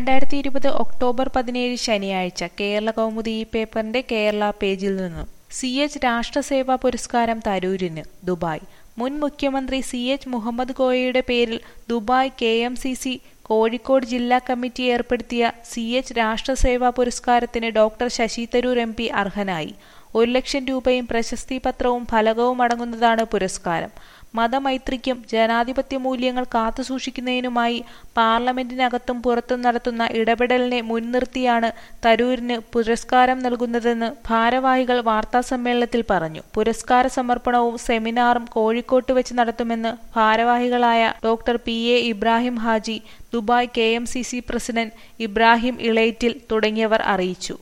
രണ്ടായിരത്തി ഇരുപത് ഒക്ടോബർ പതിനേഴ് ശനിയാഴ്ച കേരള കൗമുദി ഈ പേപ്പറിന്റെ കേരള പേജിൽ നിന്നും സി എച്ച് രാഷ്ട്രസേവാ പുരസ്കാരം തരൂരിന് ദുബായ് മുൻ മുഖ്യമന്ത്രി സി എച്ച് മുഹമ്മദ് കോയയുടെ പേരിൽ Dubai K M C C Kozhikode ജില്ലാ കമ്മിറ്റി ഏർപ്പെടുത്തിയ സി എച്ച് രാഷ്ട്രസേവാ പുരസ്കാരത്തിന് doctor Shashi Tharoor M P അർഹനായി ഒരു ലക്ഷം രൂപയും പ്രശസ്തി പത്രവും ഫലകവും അടങ്ങുന്നതാണ് പുരസ്കാരം മതമൈത്രിക്കും ജനാധിപത്യ മൂല്യങ്ങൾ കാത്തുസൂക്ഷിക്കുന്നതിനുമായി പാർലമെന്റിനകത്തും പുറത്തും നടത്തുന്ന ഇടപെടലിനെ മുൻനിർത്തിയാണ് തരൂരിന് പുരസ്കാരം നൽകുന്നതെന്ന് ഭാരവാഹികൾ വാർത്താസമ്മേളനത്തിൽ പറഞ്ഞു പുരസ്കാര സമർപ്പണവും സെമിനാറും കോഴിക്കോട്ട് വെച്ച് നടത്തുമെന്ന് ഭാരവാഹികളായ doctor P A Ibrahim Haji Dubai K M C C president Ibrahim Elayittil തുടങ്ങിയവർ അറിയിച്ചു